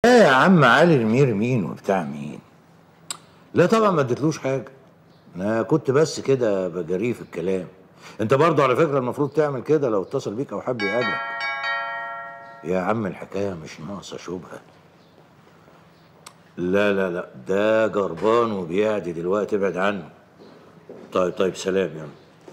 ايه يا عم علي المير مين وبتاع مين لا طبعا ما اديتلوش حاجه انا كنت بس كده بجريه في الكلام انت برضه على فكره المفروض تعمل كده لو اتصل بيك او حب يقابلك يا عم الحكايه مش ناقصه شبهه لا لا لا ده جربان وبيعدي دلوقتي ابعد عنه طيب طيب سلام يلا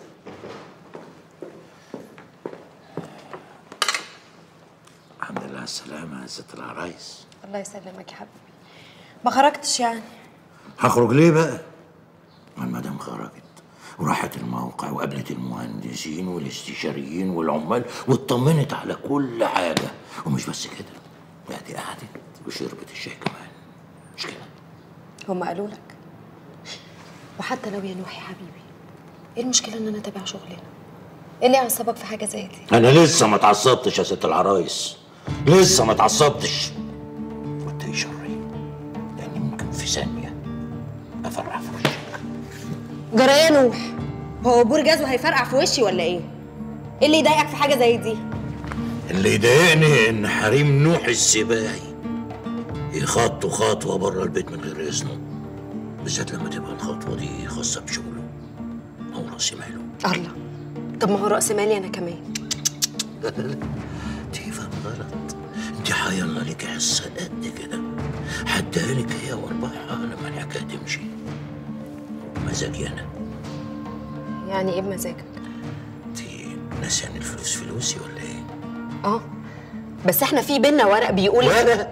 الحمد لله على السلامة يا ست العرايس الله يسلمك يا حبيبي ما خرجتش يعني هخرج ليه بقى؟ ما المدام خرجت وراحت الموقع وقابلت المهندسين والاستشاريين والعمال واطمنت على كل حاجة ومش بس كده لا دي قعدت وشربت الشاي كمان مش كده؟ هم قالوا لك وحتى لو يا نوح يا حبيبي ايه المشكله ان انا اتابع شغلنا ايه اللي يعصبك في حاجه زي دي أنا لسه ما اتعصبتش يا ست العرايس لسه ما اتعصبتش وانت شري لأني ممكن في ثانية أفرح في وشك جرى يا نوح هو بور جازو هيفرقع في وشي ولا ايه ايه اللي يضايقك في حاجه زي دي اللي يضايقني ان حريم نوح السباعي يخطوا خطوه بره البيت من غير اذنه بالذات لما تبقى الخطوه دي خاصه بشغله او راس ماله الله طب ما هو راس مالي انا كمان لا لا لا تفهم غلط انت حيرنا لك حصه قد كده هديها لك هي واربعها لما الحكايه تمشي مزاجي انا يعني ايه بمزاجك انت ناسيه ان الفلوس فلوسي ولا ايه؟ اه بس احنا في بينا ورق بيقول ورق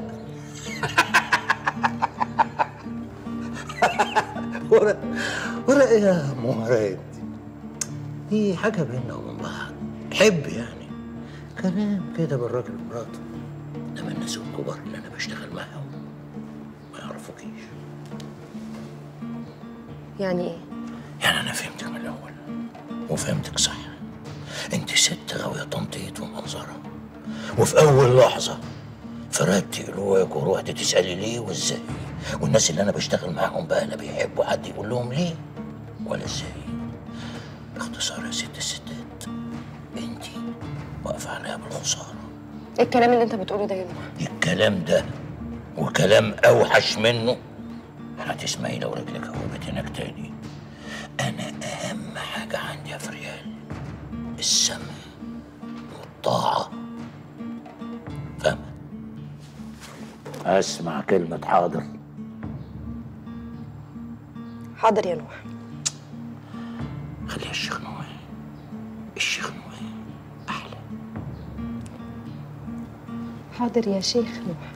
ورق ورق إيه يا مراد دي حاجة بيننا وبين بعض حب يعني كلام كده بالراجل ومراته انما الناس الكبار اللي انا بشتغل معاهم ما يعرفوكيش يعني ايه يعني انا فهمتك من الاول وفهمتك صح انت ست غاوية تنطيط ومنظرة وفي اول لحظة فردتي قلوبك ورحت تسألي ليه وازاي والناس اللي انا بشتغل معاهم بقى لا بيحبوا حد يقول لهم ليه ولا ازاي باختصار يا ست الستات انت واقفة عليها بالخسارة ايه الكلام اللي انت بتقوله ده يا نوح الكلام ده وكلام اوحش منه هتسمعي لو رجلك هوبت هناك تاني انا اهم حاجه عندي يا فريال السمع والطاعه فاهمه اسمع كلمه حاضر حاضر يا نوح خليها الشيخ نوح الشيخ نوح احلى حاضر يا شيخ نوح